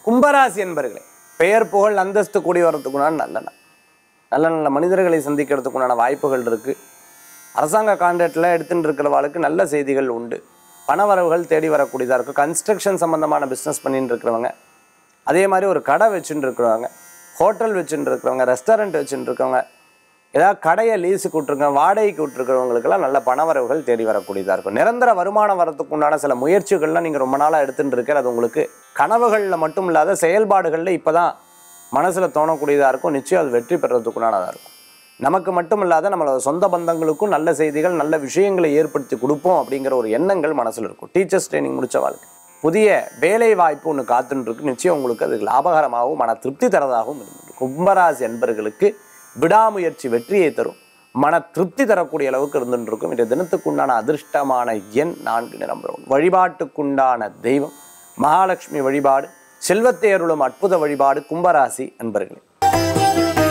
கும்பராசி என்பர்களே பெயர் புகழ் அந்தஸ்து கூடி வர்றதுக்குண்டான நல்ல நாள் நல்ல நல்ல மனிதர்களை சந்திக்கிறதுக்குண்டான வாய்ப்புகள் இருக்கு அரசாங்க கான்ட்ராக்டில் எடுத்துட்டு இருக்கிறவாளுக்கு நல்ல செய்திகள் உண்டு பணவரவுகள் தேடி வரக்கூடியதாக இருக்கும் கன்ஸ்ட்ரக்ஷன் சம்மந்தமான பிஸ்னஸ் பண்ணிட்டு இருக்கிறவங்க அதே மாதிரி ஒரு கடை வச்சுட்டு இருக்கிறவங்க ஹோட்டல் வச்சுட்டு இருக்கிறவங்க ரெஸ்டாரண்ட் வச்சுட்டு இருக்கிறவங்க ஏதாவது கடையை லீஸுக்கு விட்ருங்க வாடகைக்கு விட்டுருக்கிறவங்களுக்கெல்லாம் நல்ல பணவரவுகள் தேடி வரக்கூடியதாக இருக்கும் நிரந்தர வருமானம் வரதுக்கு உண்டான சில முயற்சிகள்லாம் நீங்கள் ரொம்ப நாளாக எடுத்துட்டு இருக்கிற அது உங்களுக்கு கனவுகளில் மட்டும் இல்லாத செயல்பாடுகளில் இப்போ தான் மனசில் தோணக்கூடியதாக இருக்கும் நிச்சயம் அது வெற்றி பெறதுக்குண்டானதாக இருக்கும் நமக்கு மட்டும் இல்லாத நம்மளோட சொந்த பந்தங்களுக்கும் நல்ல செய்திகள் நல்ல விஷயங்களை ஏற்படுத்தி கொடுப்போம் அப்படிங்கிற ஒரு எண்ணங்கள் மனசில் இருக்கும் டீச்சர்ஸ் ட்ரைனிங் முடிச்ச வாழ்க்கை புதிய வேலை வாய்ப்பு ஒன்று காத்துன்னு இருக்கு நிச்சயம் உங்களுக்கு அது லாபகரமாகவும் மன திருப்தி தரதாகவும் இருந்தது கும்பராசி அன்பர்களுக்கு விடாமுயற்சி வெற்றியை தரும் மன திருப்தி தரக்கூடிய அளவுக்கு இருந்துட்டு இருக்கும் இந்த தினத்துக்குண்டான அதிர்ஷ்டமான எண் நான்கு நிறம் வரும் வழிபாட்டுக்குண்டான தெய்வம் மகாலட்சுமி வழிபாடு செல்வத்தை அருளும் அற்புத வழிபாடு கும்பராசி அன்பர்களே